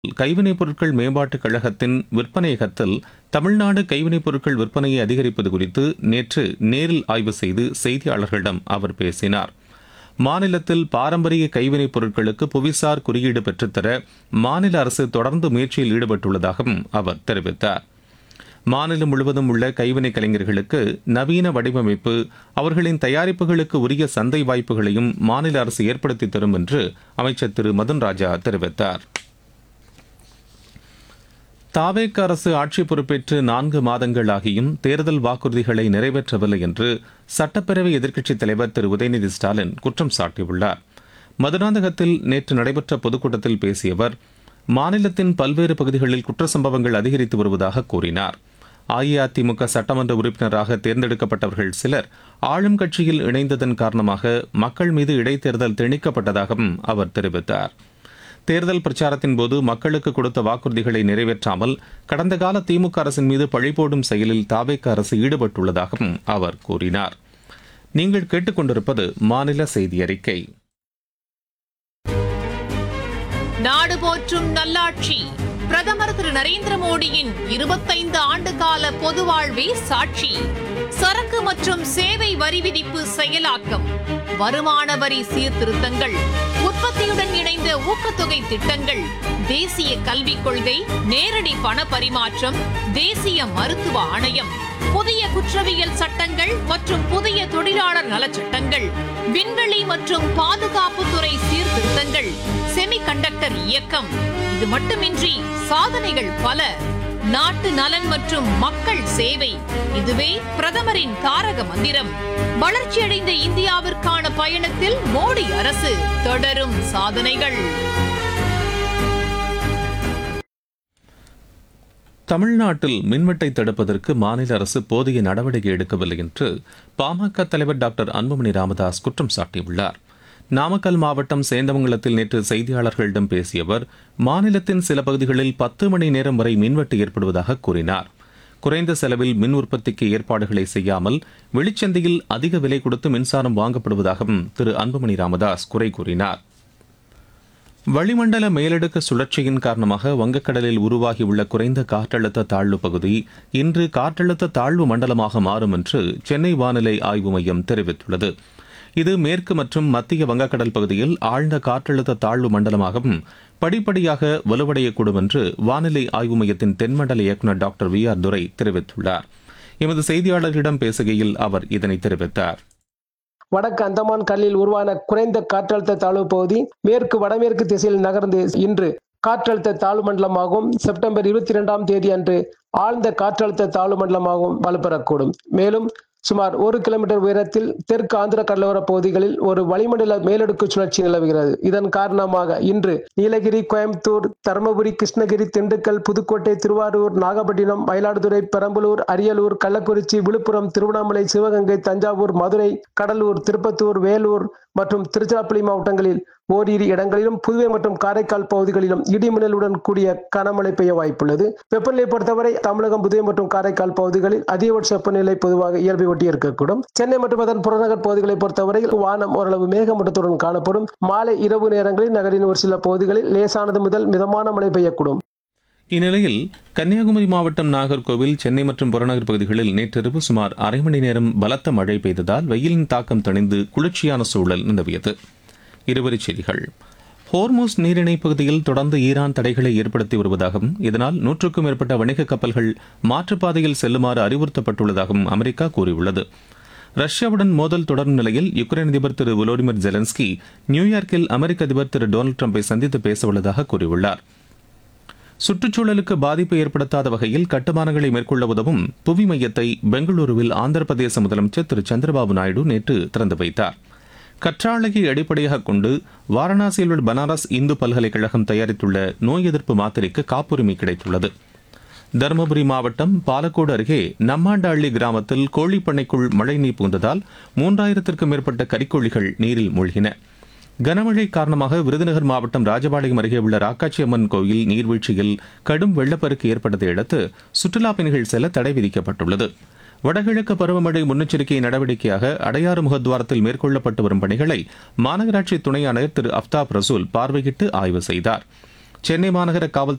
கைவினைப் பொருட்கள் மேம்பாட்டுக் கழகத்தின் விற்பனையகத்தில் தமிழ்நாடு கைவினைப் பொருட்கள் விற்பனையை அதிகரிப்பது குறித்து நேற்று நேரில் ஆய்வு செய்து செய்தியாளர்களிடம் அவர் பேசினார் மாநிலத்தில் பாரம்பரிய கைவினைப் பொருட்களுக்கு புவிசார் குறியீடு பெற்றுத்தர மாநில அரசு தொடர்ந்து முயற்சியில் ஈடுபட்டுள்ளதாகவும் அவர் தெரிவித்தார் மாநிலம் முழுவதும் உள்ள கைவினை கலைஞர்களுக்கு நவீன வடிவமைப்பு அவர்களின் தயாரிப்புகளுக்கு உரிய சந்தை வாய்ப்புகளையும் மாநில அரசு ஏற்படுத்தி தரும் என்று அமைச்சர் திரு மதன் ராஜா தெரிவித்தார் தாவேக் அரசு ஆட்சி பொறுப்பேற்று நான்கு மாதங்களாகியும் தேர்தல் வாக்குறுதிகளை நிறைவேற்றவில்லை என்று சட்டப்பேரவை எதிர்க்கட்சித் தலைவர் திரு உதயநிதி ஸ்டாலின் குற்றம் சாட்டியுள்ளார் மதுராந்தகத்தில் நேற்று நடைபெற்ற பொதுக்கூட்டத்தில் பேசிய அவர் மாநிலத்தின் பல்வேறு பகுதிகளில் குற்ற சம்பவங்கள் அதிகரித்து வருவதாக கூறினார் அஇஅதிமுக சட்டமன்ற உறுப்பினராக தேர்ந்தெடுக்கப்பட்டவர்கள் சிலர் ஆளும் கட்சியில் இணைந்ததன் காரணமாக மக்கள் மீது இடைத்தேர்தல் திணிக்கப்பட்டதாகவும் அவர் தெரிவித்தார் தேர்தல் பிரச்சாரத்தின் போது மக்களுக்கு கொடுத்த வாக்குறுதிகளை நிறைவேற்றாமல் கடந்த கால திமுக அரசின் மீது பழிபோடும் செயலில் தாவேக்க அரசு ஈடுபட்டுள்ளதாகவும் அவர் கூறினார் நீங்கள் கேட்டுக்கொண்டிருப்பது மாநில செய்தி அறிக்கை நாடு போற்றும் நல்லாட்சி பிரதமர் திரு நரேந்திர மோடியின் இருபத்தைந்து ஆண்டு கால பொது வாழ்வே சாட்சி சரக்கு மற்றும் சேவை வரி விதிப்பு செயலாக்கம் வருமான வரி சீர்திருத்தங்கள் உற்பத்தியுடன் இணைந்த ஊக்கத்தொகை திட்டங்கள் தேசிய கல்விக் கொள்கை நேரடி பண பரிமாற்றம் தேசிய மருத்துவ ஆணையம் புதிய குற்றவியல் சட்டங்கள் மற்றும் புதிய தொழிலாளர் நலச்சட்டங்கள் விண்வெளி மற்றும் பாதுகாப்புத்துறை சீர்திருத்தங்கள் செமிகண்டக்டர் இயக்கம் இது மட்டுமின்றி சாதனைகள் பல நாட்டு நலன் மற்றும் மக்கள் சேவை இதுவே பிரதமரின் தாரக மந்திரம் வளர்ச்சியடைந்த இந்தியாவிற்கான பயணத்தில் மோடி அரசு தொடரும் சாதனைகள் தமிழ்நாட்டில் மின்வெட்டை தடுப்பதற்கு மாநில அரசு போதிய நடவடிக்கை எடுக்கவில்லை என்று பாமக தலைவர் டாக்டர் அன்புமணி ராமதாஸ் குற்றம் சாட்டியுள்ளார் நாமக்கல் மாவட்டம் சேந்தமங்கலத்தில் நேற்று செய்தியாளர்களிடம் பேசிய அவர் மாநிலத்தின் சில பகுதிகளில் பத்து மணி நேரம் வரை மின்வெட்டு ஏற்படுவதாக கூறினார் குறைந்த செலவில் மின் உற்பத்திக்கு ஏற்பாடுகளை செய்யாமல் வெளிச்சந்தையில் அதிக விலை கொடுத்து மின்சாரம் வாங்கப்படுவதாகவும் திரு அன்புமணி ராமதாஸ் குறை கூறினார் வளிமண்டல மேலடுக்கு சுழற்சியின் காரணமாக வங்கக்கடலில் உருவாகியுள்ள குறைந்த காற்றழுத்த தாழ்வு பகுதி இன்று காற்றழுத்த தாழ்வு மண்டலமாக மாறும் என்று சென்னை வானிலை ஆய்வு மையம் தெரிவித்துள்ளது இது மேற்கு மற்றும் மத்திய வங்கக்கடல் பகுதியில் ஆழ்ந்த காற்றழுத்த தாழ்வு மண்டலமாகவும் படிப்படியாக வலுவடையக்கூடும் என்று வானிலை ஆய்வு மையத்தின் தென்மண்டல இயக்குநர் டாக்டர் வி ஆர் துரை தெரிவித்துள்ளார் எமது செய்தியாளர்களிடம் பேசுகையில் அவர் இதனை தெரிவித்தார் வடக்கு அந்தமான் கடலில் உருவான குறைந்த காற்றழுத்த தாழ்வு பகுதி மேற்கு வடமேற்கு திசையில் நகர்ந்து இன்று காற்றழுத்த தாழ்வு மண்டலமாகவும் செப்டம்பர் இருபத்தி இரண்டாம் தேதி அன்று ஆழ்ந்த காற்றழுத்த தாழ்வு மண்டலமாகவும் வலுப்பெறக்கூடும் மேலும் சுமார் ஒரு கிலோமீட்டர் உயரத்தில் தெற்கு ஆந்திர கடலோர பகுதிகளில் ஒரு வளிமண்டல மேலடுக்கு சுழற்சி நிலவுகிறது இதன் காரணமாக இன்று நீலகிரி கோயம்புத்தூர் தருமபுரி கிருஷ்ணகிரி திண்டுக்கல் புதுக்கோட்டை திருவாரூர் நாகப்பட்டினம் மயிலாடுதுறை பெரம்பலூர் அரியலூர் கள்ளக்குறிச்சி விழுப்புரம் திருவண்ணாமலை சிவகங்கை தஞ்சாவூர் மதுரை கடலூர் திருப்பத்தூர் வேலூர் மற்றும் திருச்சிராப்பள்ளி மாவட்டங்களில் ஓரிரு இடங்களிலும் புதுவை மற்றும் காரைக்கால் பகுதிகளிலும் இடிமின்னலுடன் கூடிய கனமழை பெய்ய வாய்ப்புள்ளது வெப்பநிலை பொறுத்தவரை தமிழகம் புதுவை மற்றும் காரைக்கால் பகுதிகளில் அதிகபட்ச வெப்பநிலை பொதுவாக இயல்பை ஒட்டி இருக்கக்கூடும் சென்னை மற்றும் அதன் புறநகர் பகுதிகளை பொறுத்தவரையில் வானம் ஓரளவு மேகமூட்டத்துடன் காணப்படும் மாலை இரவு நேரங்களில் நகரின் ஒரு சில பகுதிகளில் லேசானது முதல் மிதமான மழை பெய்யக்கூடும் இந்நிலையில் கன்னியாகுமரி மாவட்டம் நாகர்கோவில் சென்னை மற்றும் புறநகர் பகுதிகளில் நேற்றிரவு சுமார் அரை மணி நேரம் பலத்த மழை பெய்ததால் வெயிலின் தாக்கம் தணிந்து குளிர்ச்சியான சூழல் நிலவியது இருவரிச் செய்திகள் ஹோர்மோஸ் நீரிணை பகுதியில் தொடர்ந்து ஈரான் தடைகளை ஏற்படுத்தி வருவதாகவும் இதனால் நூற்றுக்கும் மேற்பட்ட வணிக கப்பல்கள் மாற்றுப்பாதையில் செல்லுமாறு அறிவுறுத்தப்பட்டுள்ளதாகவும் அமெரிக்கா கூறியுள்ளது ரஷ்யாவுடன் மோதல் தொடரும் நிலையில் யுக்ரைன் அதிபர் திரு வோலோடிமிர் ஜெலன்ஸ்கி நியூயார்க்கில் அமெரிக்க அதிபர் திரு டொனால்டு ட்ரம்பை சந்தித்து பேசவுள்ளதாக கூறியுள்ளார் சுற்றுச்சூழலுக்கு பாதிப்பு ஏற்படுத்தாத வகையில் கட்டுமானங்களை மேற்கொள்ள உதவும் புவி மையத்தை பெங்களூருவில் ஆந்திர பிரதேச முதலமைச்சர் திரு சந்திரபாபு நாயுடு நேற்று திறந்து வைத்தார் கற்றாழையை அடிப்படையாக கொண்டு வாரணாசியில் உள்ள பனாரஸ் இந்து பல்கலைக்கழகம் தயாரித்துள்ள நோய் எதிர்ப்பு மாத்திரைக்கு காப்புரிமை கிடைத்துள்ளது தருமபுரி மாவட்டம் பாலக்கோடு அருகே நம்மாண்டள்ளி கிராமத்தில் கோழிப்பண்ணைக்குள் மழைநீர் புகுந்ததால் மூன்றாயிரத்திற்கும் மேற்பட்ட கறிக்கோழிகள் நீரில் மூழ்கின கனமழை காரணமாக விருதுநகர் மாவட்டம் ராஜபாளையம் அருகே உள்ள ராக்காச்சி அம்மன் கோயில் நீர்வீழ்ச்சியில் கடும் வெள்ளப்பெருக்கு ஏற்பட்டதை அடுத்து சுற்றுலா பயணிகள் செல்ல தடை விதிக்கப்பட்டுள்ளது வடகிழக்கு பருவமழை முன்னெச்சரிக்கை நடவடிக்கையாக அடையாறு முகத்வாரத்தில் மேற்கொள்ளப்பட்டு வரும் பணிகளை மாநகராட்சி துணை ஆணையர் திரு அப்தாப் ரசூல் பார்வையிட்டு ஆய்வு செய்தார் சென்னை மாநகர காவல்துறை